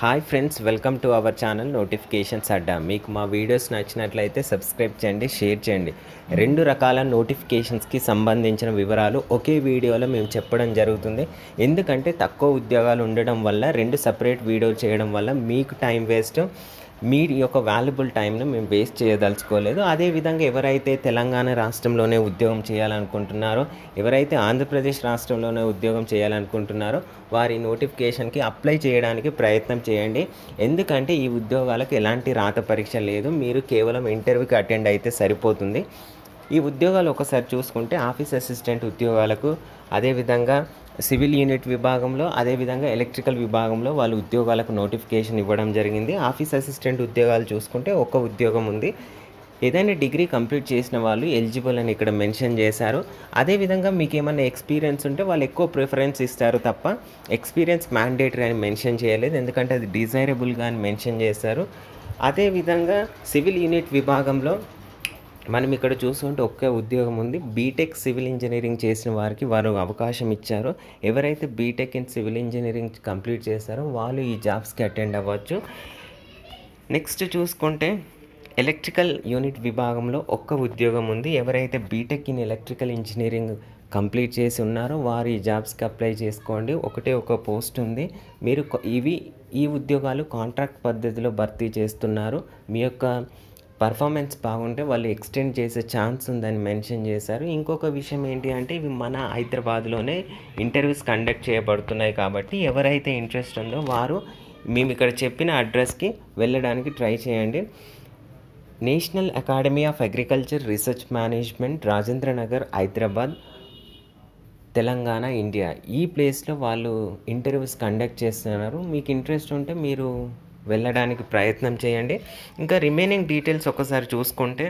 hi friends welcome to our channel notifications Adda మీకు మా videos నచ్చినట్లయితే సబ్స్క్రైబ్ చేయండి షేర్ చేయండి రెండు రకాల నోటిఫికేషన్స్కి సంబంధించిన వివరాలు ఒకే వీడియోలో మేము చెప్పడం జరుగుతుంది ఎందుకంటే తక్కువ ఉద్యోగాలు ఉండడం వల్ల రెండు సపరేట్ వీడియోలు చేయడం వల్ల మీకు టైం వేస్ట్ మీ యొక్క వాల్యుబుల్ టైంను మేము వేస్ట్ చేయదలుచుకోలేదు అదేవిధంగా ఎవరైతే తెలంగాణ రాష్ట్రంలోనే ఉద్యోగం చేయాలనుకుంటున్నారో ఎవరైతే ఆంధ్రప్రదేశ్ రాష్ట్రంలోనే ఉద్యోగం చేయాలనుకుంటున్నారో వారి నోటిఫికేషన్కి అప్లై చేయడానికి ప్రయత్నం చేయండి ఎందుకంటే ఈ ఉద్యోగాలకు ఎలాంటి రాత పరీక్ష లేదు మీరు కేవలం ఇంటర్వ్యూకి అటెండ్ అయితే సరిపోతుంది ఈ ఉద్యోగాలు ఒకసారి చూసుకుంటే ఆఫీస్ అసిస్టెంట్ ఉద్యోగాలకు అదేవిధంగా సివిల్ యూనిట్ విభాగంలో అదేవిధంగా ఎలక్ట్రికల్ విభాగంలో వాళ్ళు ఉద్యోగాలకు నోటిఫికేషన్ ఇవ్వడం జరిగింది ఆఫీస్ అసిస్టెంట్ ఉద్యోగాలు చూసుకుంటే ఒక ఉద్యోగం ఉంది ఏదైనా డిగ్రీ కంప్లీట్ చేసిన వాళ్ళు ఎలిజిబుల్ అని ఇక్కడ మెన్షన్ చేశారు అదేవిధంగా మీకు ఏమైనా ఎక్స్పీరియన్స్ ఉంటే వాళ్ళు ఎక్కువ ప్రిఫరెన్స్ ఇస్తారు తప్ప ఎక్స్పీరియన్స్ మ్యాండేటరీ అని మెన్షన్ చేయలేదు ఎందుకంటే అది డిజైరబుల్గా అని మెన్షన్ చేశారు అదేవిధంగా సివిల్ యూనిట్ విభాగంలో మనం ఇక్కడ చూసుకుంటే ఒక్క ఉద్యోగం ఉంది బీటెక్ సివిల్ ఇంజనీరింగ్ చేసిన వారికి వారు అవకాశం ఇచ్చారు ఎవరైతే BTech in civil engineering complete చేస్తారో వాళ్ళు ఈ జాబ్స్కి అటెండ్ అవ్వచ్చు నెక్స్ట్ చూసుకుంటే ఎలక్ట్రికల్ యూనిట్ విభాగంలో ఒక్క ఉద్యోగం ఉంది ఎవరైతే BTech in electrical engineering complete చేసి ఉన్నారో వారు ఈ జాబ్స్కి అప్లై చేసుకోండి ఒకటే ఒక పోస్ట్ ఉంది మీరు కొ- ఇవి ఈ ఉద్యోగాలు కాంట్రాక్ట్ పద్ధతిలో భర్తీ చేస్తున్నారు మీ యొక్క పర్ఫార్మెన్స్ బాగుంటే వాళ్ళు ఎక్స్టెండ్ చేసే ఛాన్స్ ఉందని మెన్షన్ చేశారు ఇంకొక విషయం ఏంటి అంటే ఇవి మన హైదరాబాద్లోనే ఇంటర్వ్యూస్ కండక్ట్ చేయబడుతున్నాయి కాబట్టి ఎవరైతే ఇంట్రెస్ట్ ఉందో వారు మేము ఇక్కడ చెప్పిన అడ్రస్కి వెళ్ళడానికి ట్రై చేయండి national academy of agriculture research management Rajendra Nagar Hyderabad Telangana India ఈ ప్లేస్లో వాళ్ళు ఇంటర్వ్యూస్ కండక్ట్ చేస్తున్నారు మీకు ఇంట్రెస్ట్ ఉంటే మీరు వెళ్ళడానికి ప్రయత్నం చేయండి ఇంకా రిమైనింగ్ డీటెయిల్స్ ఒకసారి చూసుకుంటే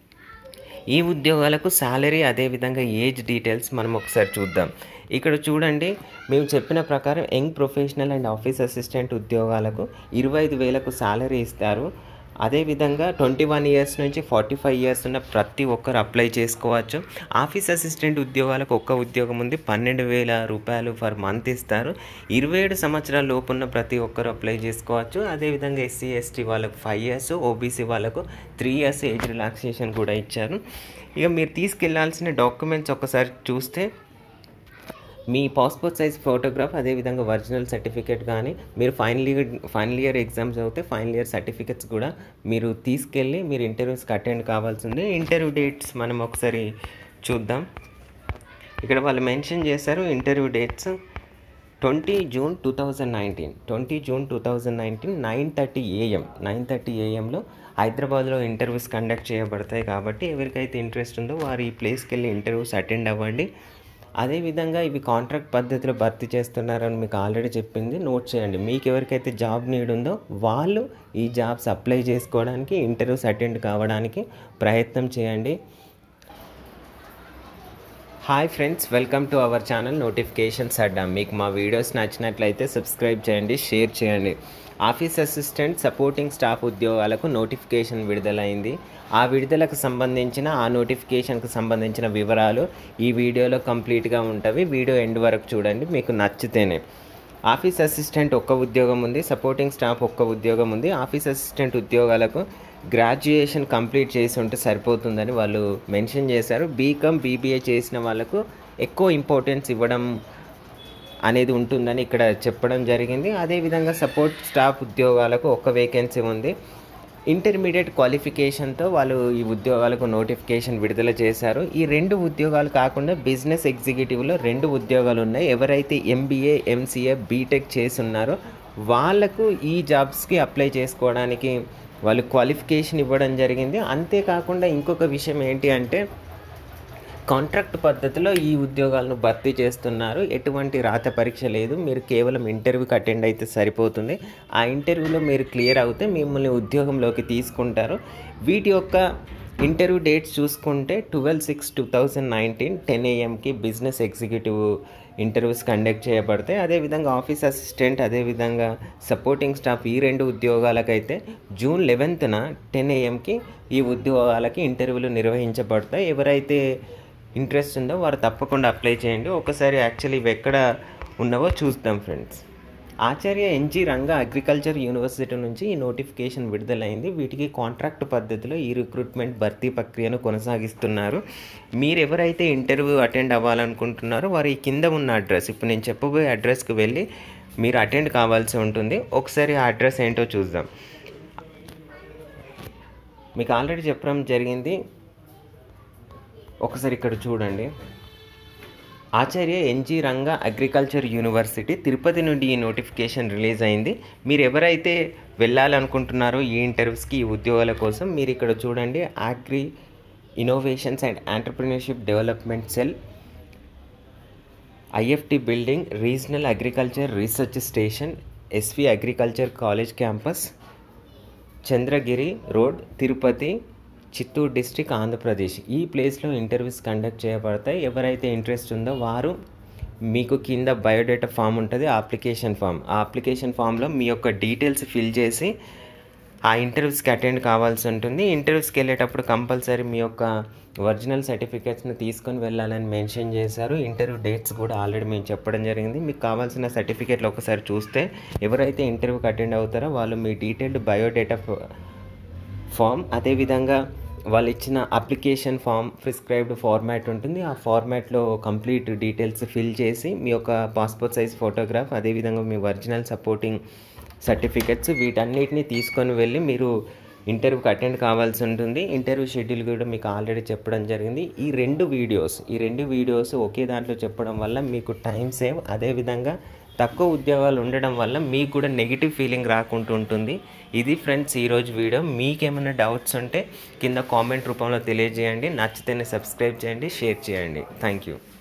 ఈ ఉద్యోగాలకు శాలరీ అదేవిధంగా ఏజ్ డీటెయిల్స్ మనం ఒకసారి చూద్దాం ఇక్కడ చూడండి మేము చెప్పిన ప్రకారం young professional and office assistant ఉద్యోగాలకు ఇరవై ఐదు వేలకు శాలరీ ఇస్తారు అదేవిధంగా ట్వంటీ వన్ ఇయర్స్ నుంచి ఫార్టీ ఫైవ్ ఇయర్స్ ఉన్న ప్రతి ఒక్కరు అప్లై చేసుకోవచ్చు ఆఫీస్ అసిస్టెంట్ ఉద్యోగాలకు ఒక్క ఉద్యోగం ఉంది పన్నెండు వేల రూపాయలు ఫర్ మంత్ ఇస్తారు ఇరవై ఏడు సంవత్సరాల లోపు ఉన్న ప్రతి ఒక్కరు అప్లై చేసుకోవచ్చు అదేవిధంగా ఎస్సీ ఎస్టీ వాళ్ళకు ఫైవ్ ఇయర్స్ ఓబీసీ వాళ్ళకు త్రీ ఇయర్స్ ఏజ్ రిలాక్సేషన్ కూడా ఇచ్చారు ఇక మీరు తీసుకెళ్లాల్సిన డాక్యుమెంట్స్ ఒకసారి చూస్తే మీ పాస్పోర్ట్ సైజ్ ఫోటోగ్రాఫ్ అదేవిధంగా ఒరిజినల్ సర్టిఫికేట్ కానీ మీరు final year final year exams అవుతే ఫైనల్ ఇయర్ సర్టిఫికేట్స్ కూడా మీరు తీసుకెళ్ళి మీరు ఇంటర్వ్యూస్కి అటెండ్ కావాల్సింది ఇంటర్వ్యూ డేట్స్ మనం ఒకసారి చూద్దాం ఇక్కడ వాళ్ళు మెన్షన్ చేశారు interview dates twenty June two thousand nineteen twenty June two thousand nineteen nine thirty AM nine thirty ఏఎంలో హైదరాబాద్లో ఇంటర్వ్యూస్ కండక్ట్ చేయబడతాయి కాబట్టి ఎవరికైతే ఇంట్రెస్ట్ ఉందో వారు ఈ ప్లేస్కి వెళ్ళి ఇంటర్వ్యూస్ అటెండ్ అవ్వండి అదేవిధంగా ఇవి కాంట్రాక్ట్ పద్ధతిలో భర్తీ చేస్తున్నారని మీకు ఆల్రెడీ చెప్పింది నోట్ చేయండి మీకు ఎవరికైతే జాబ్ నీడ్ ఉందో వాళ్ళు ఈ జాబ్స్ అప్లై చేసుకోవడానికి ఇంటర్వ్యూస్ అటెండ్ కావడానికి ప్రయత్నం చేయండి hi friends welcome to our channel notifications Adda మీకు మా వీడియోస్ నచ్చినట్లయితే సబ్స్క్రైబ్ చేయండి షేర్ చేయండి ఆఫీస్ అసిస్టెంట్ సపోర్టింగ్ స్టాఫ్ ఉద్యోగాలకు నోటిఫికేషన్ విడుదలైంది ఆ విడుదలకు సంబంధించిన ఆ నోటిఫికేషన్కి సంబంధించిన వివరాలు ఈ వీడియోలో కంప్లీట్గా ఉంటవి వీడియో ఎండ్ వరకు చూడండి మీకు నచ్చితేనే ఆఫీస్ అసిస్టెంట్ ఒక్క ఉద్యోగం ఉంది సపోర్టింగ్ స్టాఫ్ ఒక్క ఉద్యోగం ఉంది ఆఫీస్ అసిస్టెంట్ ఉద్యోగాలకు గ్రాడ్యుయేషన్ కంప్లీట్ చేసి ఉంటే సరిపోతుందని వాళ్ళు మెన్షన్ చేశారు బీకామ్ బీబీఏ చేసిన వాళ్ళకు ఎక్కువ ఇంపార్టెన్స్ ఇవ్వడం అనేది ఉంటుందని ఇక్కడ చెప్పడం జరిగింది అదేవిధంగా సపోర్ట్ స్టాఫ్ ఉద్యోగాలకు ఒక వేకెన్సీ ఉంది ఇంటర్మీడియట్ క్వాలిఫికేషన్తో వాళ్ళు ఈ ఉద్యోగాలకు నోటిఫికేషన్ విడుదల చేశారు ఈ రెండు ఉద్యోగాలు కాకుండా బిజినెస్ ఎగ్జిక్యూటివ్లో రెండు ఉద్యోగాలు ఉన్నాయి ఎవరైతే ఎంబీఏ ఎంసీఏ బీటెక్ చేసి ఉన్నారో వాళ్ళకు ఈ జాబ్స్కి అప్లై చేసుకోవడానికి వాళ్ళు క్వాలిఫికేషన్ ఇవ్వడం జరిగింది అంతేకాకుండా ఇంకొక విషయం ఏంటి అంటే కాంట్రాక్ట్ పద్ధతిలో ఈ ఉద్యోగాలను భర్తీ చేస్తున్నారు ఎటువంటి రాత పరీక్ష లేదు మీరు కేవలం ఇంటర్వ్యూకి అటెండ్ అయితే సరిపోతుంది ఆ ఇంటర్వ్యూలో మీరు క్లియర్ అవుతే మిమ్మల్ని ఉద్యోగంలోకి తీసుకుంటారు వీటి యొక్క ఇంటర్వ్యూ డేట్స్ చూసుకుంటే twelve six two thousand nineteen ten ఏఎంకి బిజినెస్ ఎగ్జిక్యూటివ్ ఇంటర్వ్యూస్ కండక్ట్ చేయబడతాయి అదేవిధంగా ఆఫీస్ అసిస్టెంట్ అదేవిధంగా సపోర్టింగ్ స్టాఫ్ ఈ రెండు ఉద్యోగాలకైతే జూన్ లెవెన్త్న టెన్ ఏఎంకి ఈ ఉద్యోగాలకి ఇంటర్వ్యూలు నిర్వహించబడతాయి ఎవరైతే ఇంట్రెస్ట్ ఉందో వారు తప్పకుండా అప్లై చేయండి ఒకసారి యాక్చువల్లీ ఇవి ఎక్కడ ఉన్నావో చూద్దాం friends Acharya NG Ranga agriculture university నుంచి ఈ నోటిఫికేషన్ విడుదలైంది వీటికి కాంట్రాక్ట్ పద్ధతిలో ఈ రిక్రూట్మెంట్ భర్తీ ప్రక్రియను కొనసాగిస్తున్నారు మీరు ఎవరైతే ఇంటర్వ్యూ అటెండ్ అవ్వాలనుకుంటున్నారో వారి ఈ కింద ఉన్న అడ్రస్ ఇప్పుడు నేను చెప్పబోయే అడ్రస్కి వెళ్ళి మీరు అటెండ్ కావాల్సి ఉంటుంది ఒకసారి ఆ అడ్రస్ ఏంటో చూద్దాం మీకు ఆల్రెడీ చెప్పడం జరిగింది ఒకసారి ఇక్కడ చూడండి Acharya NG Ranga agriculture university Tirupati నుండి ఈ నోటిఫికేషన్ రిలీజ్ అయింది మీరు ఎవరైతే వెళ్ళాలనుకుంటున్నారో ఈ ఇంటర్వ్యూస్కి ఈ ఉద్యోగాల కోసం మీరు ఇక్కడ చూడండి agri innovations and entrepreneurship development cell IFT building regional agriculture research station SV agriculture college campus Chandragiri road Tirupati Chittoor district Andhra Pradesh ఈ ప్లేస్లో ఇంటర్వ్యూస్ కండక్ట్ చేయబడతాయి ఎవరైతే ఇంట్రెస్ట్ ఉందో వారు మీకు కింద బయోడేటా ఫామ్ ఉంటుంది అప్లికేషన్ ఫామ్ ఆ అప్లికేషన్ ఫామ్లో మీ యొక్క డీటెయిల్స్ ఫిల్ చేసి ఆ ఇంటర్వ్యూస్కి అటెండ్ కావాల్సి ఉంటుంది ఇంటర్వ్యూస్కి వెళ్ళేటప్పుడు కంపల్సరీ మీ యొక్క ఒరిజినల్ సర్టిఫికేట్స్ని తీసుకొని వెళ్ళాలని మెన్షన్ చేశారు ఇంటర్వ్యూ డేట్స్ కూడా ఆల్రెడీ మేము చెప్పడం జరిగింది మీకు కావాల్సిన సర్టిఫికేట్లు ఒకసారి చూస్తే ఎవరైతే ఇంటర్వ్యూకి అటెండ్ అవుతారో వాళ్ళు మీ డీటెయిల్డ్ బయోడేటా ఫామ్ అదేవిధంగా వాళ్ళు ఇచ్చిన అప్లికేషన్ ఫామ్ ప్రిస్క్రైబ్డ్ ఫార్మాట్ ఉంటుంది ఆ ఫార్మాట్లో కంప్లీట్ డీటెయిల్స్ ఫిల్ చేసి మీ యొక్క పాస్పోర్ట్ సైజ్ ఫోటోగ్రాఫ్ అదేవిధంగా మీ ఒరిజినల్ సపోర్టింగ్ సర్టిఫికెట్స్ వీటన్నిటిని తీసుకొని వెళ్ళి మీరు ఇంటర్వ్యూకి అటెండ్ కావాల్సి ఉంటుంది ఇంటర్వ్యూ షెడ్యూల్ కూడా మీకు ఆల్రెడీ చెప్పడం జరిగింది ఈ రెండు వీడియోస్ ఈ రెండు వీడియోస్ ఒకే దాంట్లో చెప్పడం వల్ల మీకు టైం సేవ్ అదేవిధంగా తక్కువ ఉద్యోగాలు ఉండడం వల్ల మీకు కూడా నెగిటివ్ ఫీలింగ్ రాకుండా ఉంటుంది ఇది ఫ్రెండ్స్ ఈరోజు వీడియో మీకేమైనా డౌట్స్ ఉంటే కింద కామెంట్ రూపంలో తెలియజేయండి నచ్చితేనే సబ్స్క్రైబ్ చేయండి షేర్ చేయండి థ్యాంక్ యూ